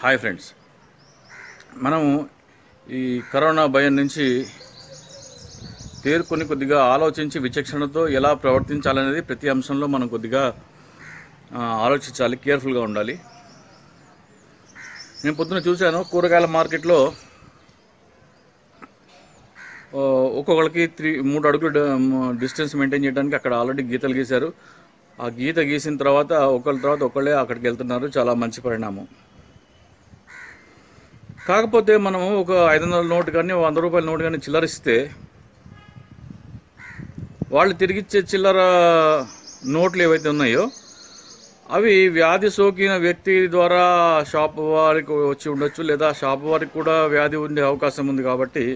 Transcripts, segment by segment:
hi friends మనము ఈ corona భయం నుంచి తేరుకొని కొద్దిగా ఆలోచించి విచక్షణతో ఎలా ప్రవర్తించాలనేది ప్రతి అంశంలో మనం కొద్దిగా ఆ, ఆలోచించాలి కేర్ఫుల్గా ఉండాలి నేను పొద్దున చూశాను కూరగాయల మార్కెట్లో ఆ, ఒక్కొక్కరికి త్రీ మూడు అడుగులు డ- డిస్టెన్స్ మెయింటైన్ చేయడానికి అక్కడ ఆల్రెడీ గీతలు గీశారు ఆ గీత గీసిన తర్వాత ఒకళ్ళ తర్వాత ఒకళ్ళే అక్కడికి వెళ్తున్నారు చాలా మంచి పరిణామం కాకపోతే మనము ఒక ఐదు వందల నోటు కానీ వంద రూపాయల నోటు కానీ చిల్లరిస్తే వాళ్ళు తిరిగిచ్చే చిల్లర నోట్లు ఏవైతే ఉన్నాయో అవి వ్యాధి సోకిన వ్యక్తి ద్వారా షాప్ వారికి వచ్చి ఉండొచ్చు లేదా షాప్ వారికి కూడా వ్యాధి ఉండే అవకాశం ఉంది కాబట్టి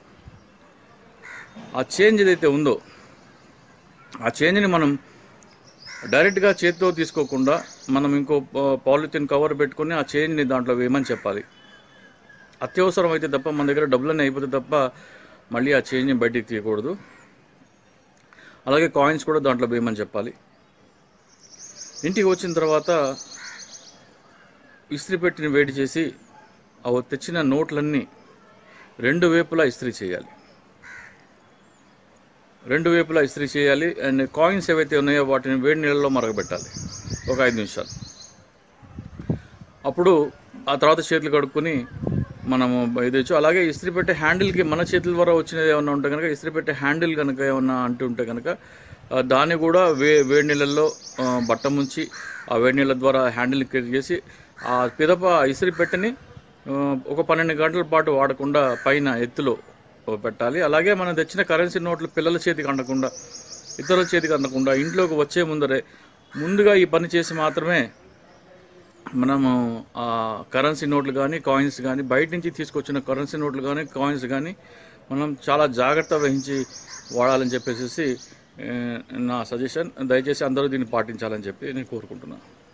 ఆ చేంజ్ ఏదైతే ఉందో ఆ చేంజ్ని మనం డైరెక్ట్గా చేతితో తీసుకోకుండా మనం ఇంకో పా- పాలిథిన్ కవర్ పెట్టుకొని ఆ చేంజ్ని దాంట్లో వేయమని చెప్పాలి అత్యవసరం అయితే తప్ప మన దగ్గర డబ్బులన్నీ అయిపోతే తప్ప మళ్ళీ ఆ చేంజ్ని బయటికి తీయకూడదు అలాగే కాయిన్స్ కూడా దాంట్లో వేయమని చెప్పాలి ఇంటికి వచ్చిన తర్వాత ఇస్త్రీ పెట్టిన వేడి చేసి అవి తెచ్చిన నోట్లన్నీ రెండు వైపులా ఇస్త్రీ చేయాలి రెండు వైపులా ఇస్త్రీ చేయాలి అండ్ కాయిన్స్ ఏవైతే ఉన్నాయో వాటిని వేడి నీళ్ళలో మరగబెట్టాలి ఒక ఐదు నిమిషాలు అప్పుడు ఆ తర్వాత చేతులు కడుక్కొని మనము ఇదొచ్చు అలాగే ఇస్త్రీ పెట్టే హ్యాండిల్కి మన చేతుల ద్వారా వచ్చినది ఏమన్నా ఉంటే కనుక ఇస్త్రీ పెట్టే హ్యాండిల్ కనుక ఏమన్నా అంటూ ఉంటే కనుక ఆ, దాన్ని కూడా వే వేడి నీళ్ళల్లో ఆ, బట్ట ముంచి ఆ వేడి నీళ్ళ ద్వారా హ్యాండిల్ క్లియర్ చేసి ఆ పిదప ఇస్త్రీ పెట్టెని ఆ, ఒక పన్నెండు గంటల పాటు వాడకుండా పైన ఎత్తులో పెట్టాలి అలాగే మనం తెచ్చిన కరెన్సీ నోట్లు పిల్లల చేతికి అందకుండా ఇతరుల చేతికి అందకుండా ఇంట్లోకి వచ్చే ముందరే ముందుగా ఈ పని చేసి మాత్రమే మనము ఆ కరెన్సీ నోట్లు కానీ కాయిన్స్ కానీ బయట నుంచి తీసుకొచ్చిన కరెన్సీ నోట్లు కానీ కాయిన్స్ కానీ మనం చాలా జాగ్రత్త వహించి వాడాలని చెప్పేసి ఏ, నా సజెషన్ దయచేసి అందరూ దీన్ని పాటించాలని చెప్పి నేను కోరుకుంటున్నాను